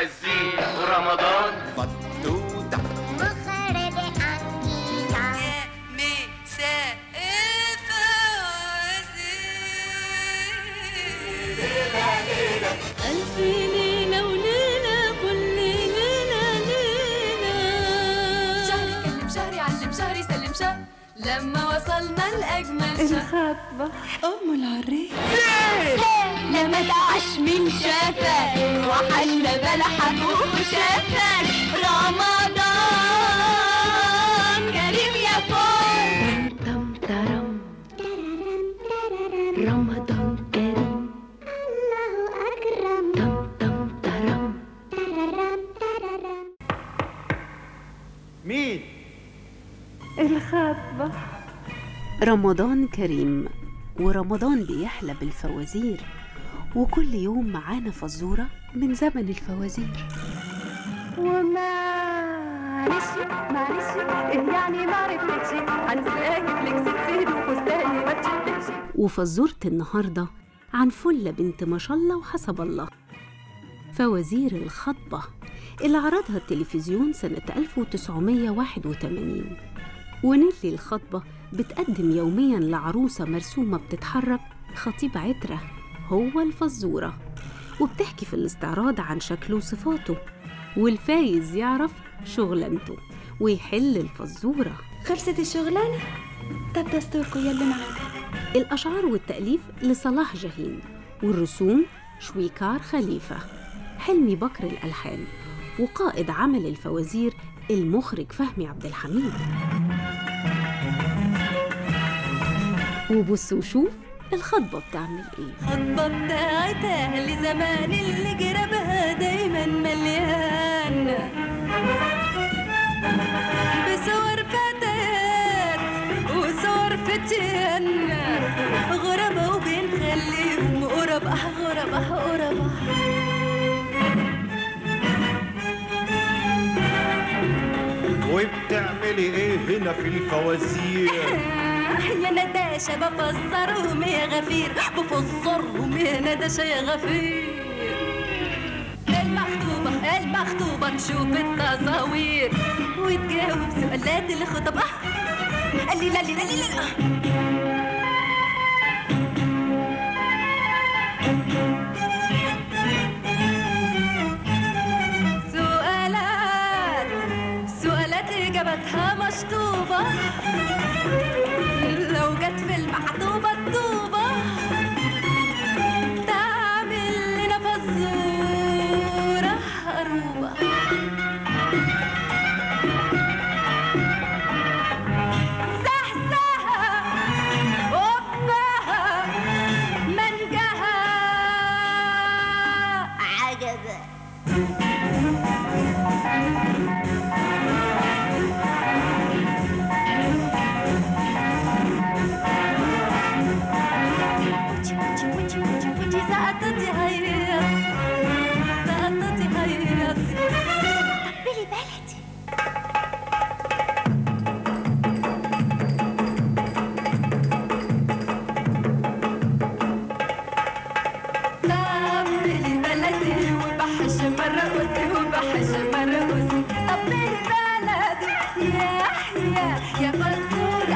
ومزيكا ورمضان فتوتة مخرج أنجيكا مساء ألف ليلة وليلة كل ليلة ليلة شهري كلم شهري علم شهري سلم شهر لما وصلنا لأجمل شهر أم العريس لما تعش من شافك وحل بلحك وشافك رمضان كريم يا فوق تم ترم رمضان كريم الله أكرم تم تم ترم تررم تررم مين؟ الخطبة رمضان كريم ورمضان بيحلى بالفوازير وكل يوم معانا فزورة من زمن الفوازير ومعلش معلش إيه يعني ما عرفتش هنساك لك ستين وفستاني ما تشدش وفزورة النهاردة عن فلة بنت ما شاء الله وحسب الله فوازير الخطبة اللي عرضها التلفزيون سنة 1981 ونيلي الخطبة بتقدم يوميا لعروسة مرسومة بتتحرك خطيب عترة هو الفزورة وبتحكي في الاستعراض عن شكله وصفاته والفايز يعرف شغلانته ويحل الفزورة خلصت الشغلانة طب دستوركم يلي معاك الأشعار والتأليف لصلاح جاهين والرسوم شويكار خليفة حلمي بكر الألحان وقائد عمل الفوازير المخرج فهمي عبد الحميد وبص وشوف الخطبة بتعمل ايه خطبة بتاعت أهل زمان اللي جربها دايما مليان بصور فتيات وصور فتيان غربة وبنخليهم غربة غربة غربة وبتعملي ايه هنا في الفوازير؟ يا نداشة بفسرهم يا غفير بفسرهم يا نداشة يا غفير المخطوبة المخطوبة نشوف التصاوير وتجاوب سؤالات الخطبة قال لي لا لي لا لي لا سؤالات سؤالات إجابتها مشطوبة لو جت في المحطوبة الطوبة تعمل لنا فزورة هروبة زحزحة وفاها منجها عجبة سقطتي هيا سقطتي هيا بلي بلدي طبلي بلدي وبحش مرقص وبحش مرقص طبلي بلدي يا يا يا فزورة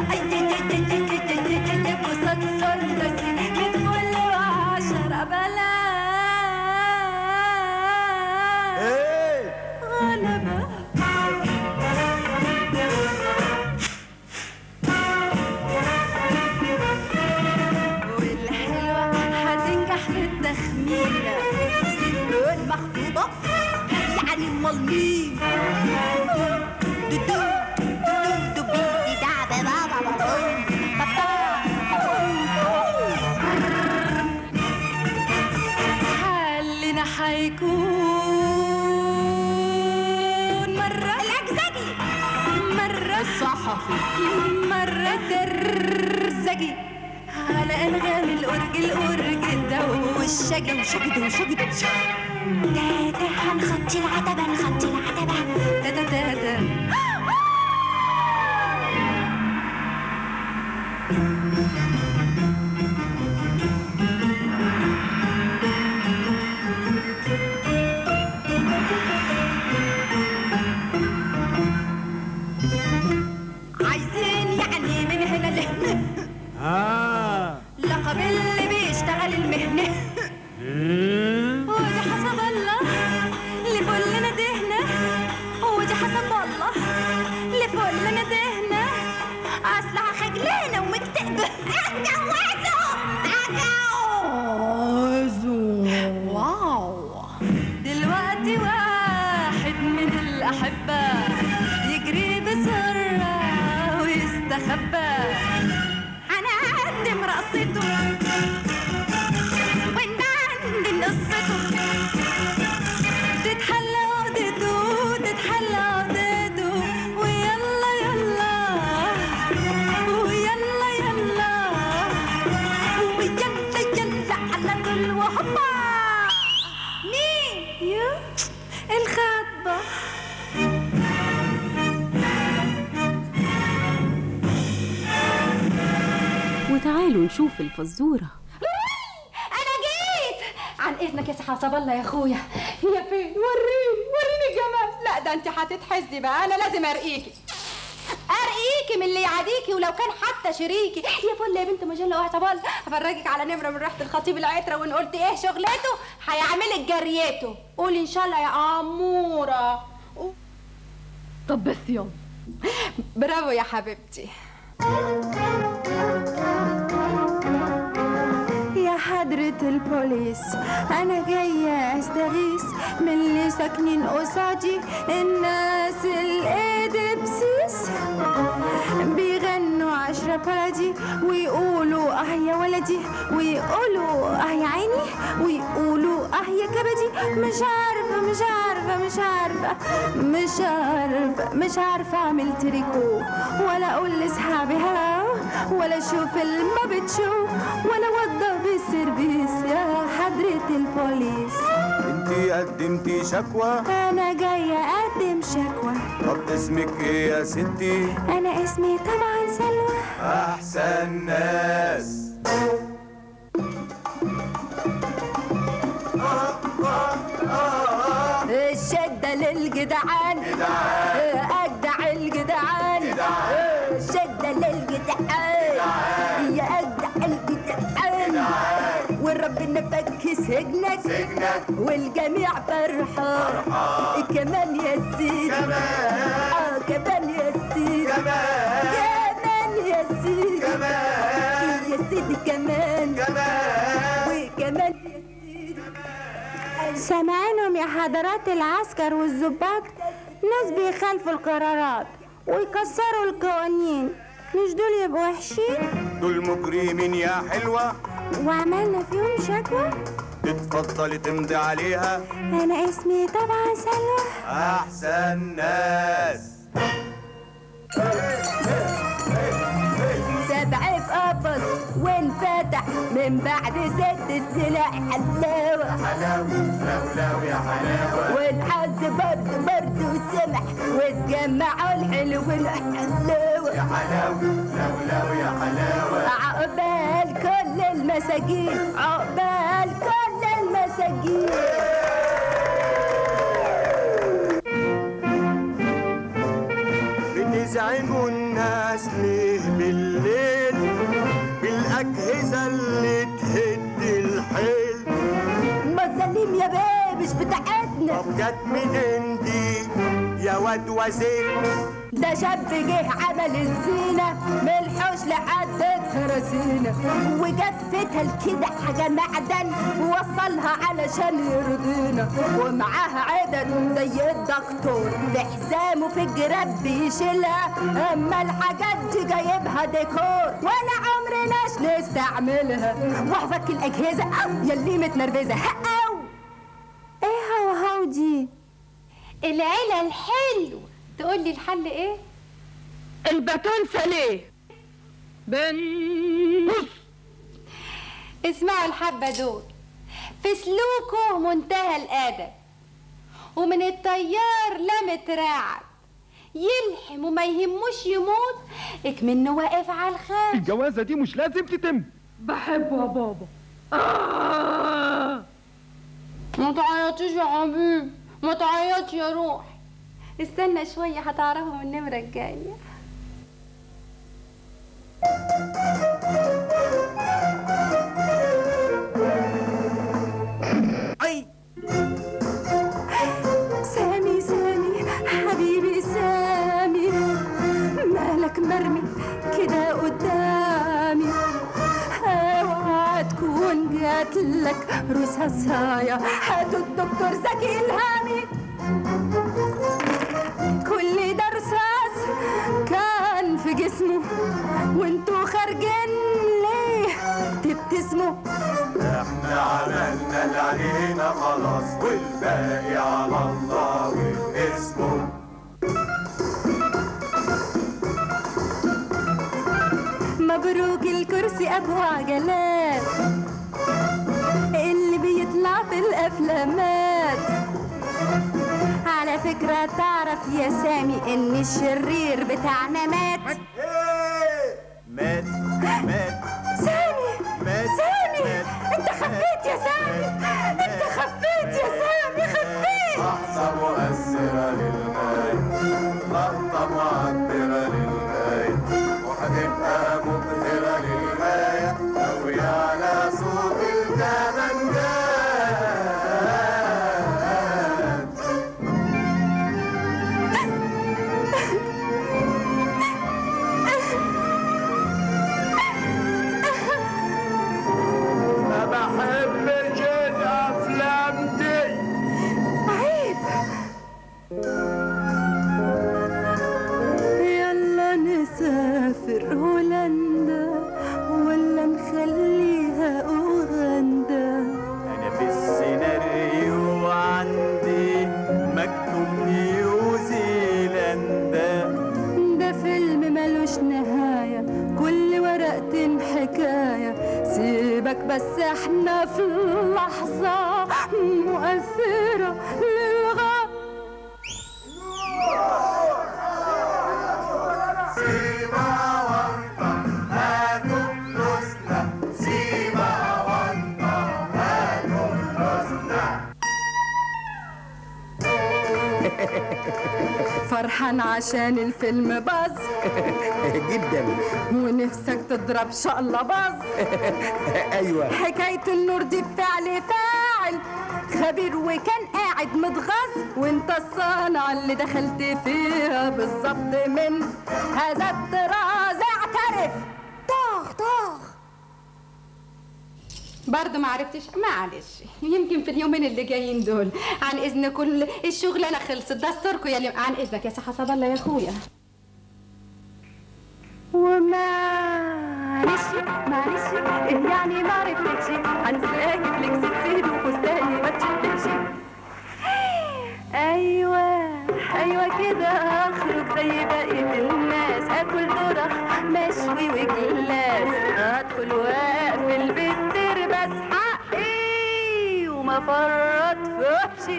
بصد سندسي من كل عشرة بلا ايه؟ غلبة والحلوة هتنجح في التخمين والمخطوبة يعني امال مين دودو دودو دوبي دعبة بابا بابا حلنا حيكون مرة الأجزجي مرة الصحفي مرة الدرزجي على أنغام الأورج الأورج الدوشجي وشجي دوشجي دوشجي تاتا هنخطي العتبة نخطي العتبة تاتا تاتا ها لقب اللي بيشتغل المهنة ودي حسب الله لكلنا دهنة ودي حسب الله لكلنا دهنة أسلحة خجلانة ومكتئبة اتجوزوا اتجوزوا واو دلوقتي واحد من الأحبة يجري بسرعة ويستخبى هنقدم رقصته وندندن قصته تتحلى عقدته تتحلى عقدته ويلا يلا ويلا يلا ويلا يلا على طول وهوبا مين يو الخطبه وتعالوا نشوف الفزورة انا جيت عن اذنك يا سي حسب الله يا اخويا هي فين وريني وريني الجمال لا ده انت هتتحسدي بقى انا لازم ارقيكي ارقيكي من اللي يعاديكي ولو كان حتى شريكي يا فل يا بنت مجله واحده بال هفرجك على نمره من ريحه الخطيب العتره وان قلت ايه شغلته هيعملك جريته قولي ان شاء الله يا اموره طب بس يلا برافو يا حبيبتي يا حضرة البوليس أنا جاية أستغيث من اللي ساكنين قصادي الناس الإدبسيس بيغنوا عشرة بلدي ويقولوا اه يا ولدي ويقولوا اه يا عيني ويقولوا اه يا كبدي مش عارفة مش عارفة مش عارفة مش عارفة مش عارفة أعمل تريكو ولا أقول لأصحابي هاو ولا أشوف المابت شو ولا أوضب السيرفيس يا حضرة البوليس انتي قدمتي شكوى أنا جاية أقدم شكوى طب اسمك ايه يا ستي أنا اسمي طبعا سلوى احسن ناس الشدة للجدعان أجدع الجدعان الشدة للجدعان يا أجدع الجدعان وربنا فك سجنك سجنك والجميع فرحان كمان يا سيدي اه كمان يا سيدي كمان كمان يا سيدي كمان يا سيدي كمان كمان وكمان يا سيدي سامعينهم يا حضرات العسكر والظباط ناس بيخالفوا القرارات ويكسروا القوانين مش دول يبقوا وحشين دول مجرمين يا حلوة وعملنا فيهم شكوى تتفضلي تمضي عليها انا اسمي طبعا سلوى احسن ناس سبع في قفص وانفتح من بعد ست سنين حلاوة حلاوي يا حلاوة والحظ برضه برضه سمح واتجمعوا الحلو والحلاوة حلاوي لولو يا حلاوة عقبال كل المساجين عقبال كل المساجين بتزعجوا الناس ليه بالليل بالأجهزة اللي تهد الحيل مظالم يا بيه مش بتاعتنا طب جت منين دي يا واد وزير ده شاب جه عمل الزينة من الحوش لحد الكراسينا وجت فتل كده حاجة معدن ووصلها علشان يرضينا ومعاها عدد زي الدكتور في حزامه في الجراب بيشيلها اما الحاجات دي جايبها ديكور ولا عمرناش نستعملها وحفك الأجهزة أو يلي متنرفزة أو ايه هو هو دي العيلة الحلو تقول لي الحل ايه الباتون ساليه بن اسمعوا الحبة دول في سلوكه منتهى الأدب ومن الطيار لا متراعب يلحم وما يهموش يموت اكمنه واقف على الخارج الجوازة دي مش لازم تتم بحبه يا بابا آه. ما تعيطيش يا حبيبي ما تعيطش يا روح استنى شوية هتعرفوا من النمرة الجاية جات لك رصاصاية هاتوا الدكتور زكي الهامي كل ده رصاص كان في جسمه وانتوا خارجين ليه تبتسموا احنا عملنا اللي علينا خلاص والباقي على الله واسمه مبروك الكرسي ابو عجلات اللي بيطلع في الافلامات على فكرة تعرف يا سامي ان الشرير بتاعنا مات مات مات سامي مات سامي مات انت خفيت يا سامي انت خفيت يا سامي خفيت لحظة مؤثرة للغاية لقطة معبرة للغاية وهتبقى مبهرة للغاية قوي على صوت الكمانجات ما بحبش الأفلام دي عيب يلا نسافر هولندا ولا نخليها اوغندا أنا في السيناريو عندي مكتوب نيوزيلندا ده فيلم ملوش نهاية كل ورقة حكاية سيبك بس احنا في لحظة مؤثرة للغاية سيما ورطة هاتوا فلوسنا سيما ورطة هاتوا فلوسنا فرحان عشان الفيلم باظ جدا ونفسك تضرب شقلة باظ ايوه حكاية النور دي بفعل فاعل خبير وكان قاعد متغاظ وانت الصانع اللي دخلت فيها بالظبط من هذا الطراز اعترف طاخ طاخ برضه ما عرفتش معلش يمكن في اليومين اللي جايين دول عن اذن كل الشغلانه خلصت دستوركم يا عن اذنك يا سي حسب الله يا اخويا ومعلش معلش إيه يعني ما عرفتش هنزل اجيب لك ستين وفستاني ما تشدش ايوه ايوه كده اخرج زي بقيه الناس اكل ذره مشوي وجلاس ادخل واقفل بالدير بس حقي وما فرط فحشي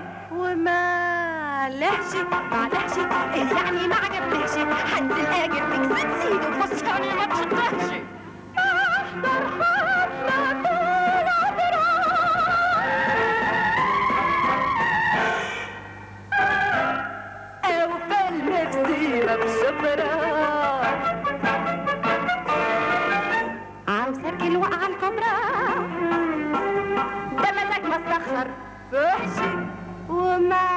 ومعلش معلش إيه يعني ما عجبتكش هنزل اجيب لك ستين وفستاني ما تشدش احضر حفله طول أو فيلم بسيرة بشبرا عاوزك الوقعة الكبرى ده مزاج مستخسر فحشي وما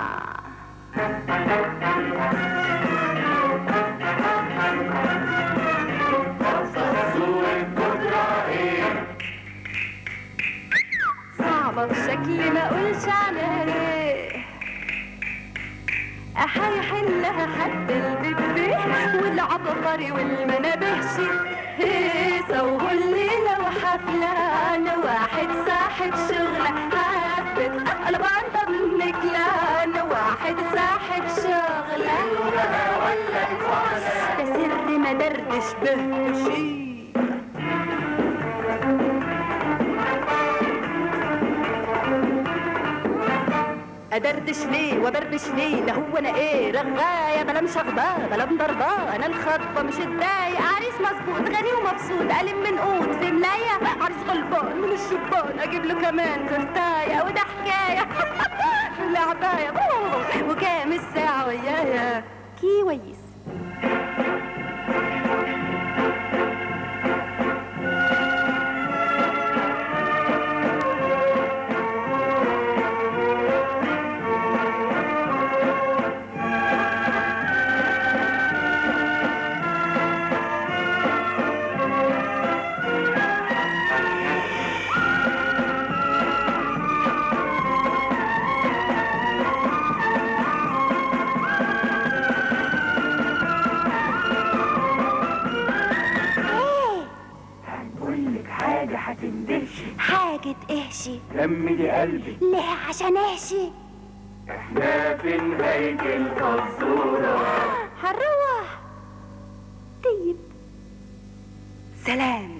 صعبة بشكل ما اقولش عليه هيحلها حتى البيبي والعبقري والمنابهشي هيصة وهالليلة وحفلة أنا واحد صاحب شغلة حبت أقلب عن منك لا أنا واحد صاحب شغلة ده سر ما دردش به شي ادردش ليه وبربش ليه ده هو انا ايه رغايه بلا مش اخضاه بلا مضرباه انا الخطبه مش اتضايق عريس مظبوط غني ومبسوط قلم من قوت في ملايه عريس غلبان من الشبان اجيب له كمان تورتايه وده حكايه لعبايه وكام الساعه ويايا كويس هتندهشي حاجة اهشي كملي قلبك ليه عشان اهشي احنا في نهاية الفزورة هنروح طيب سلام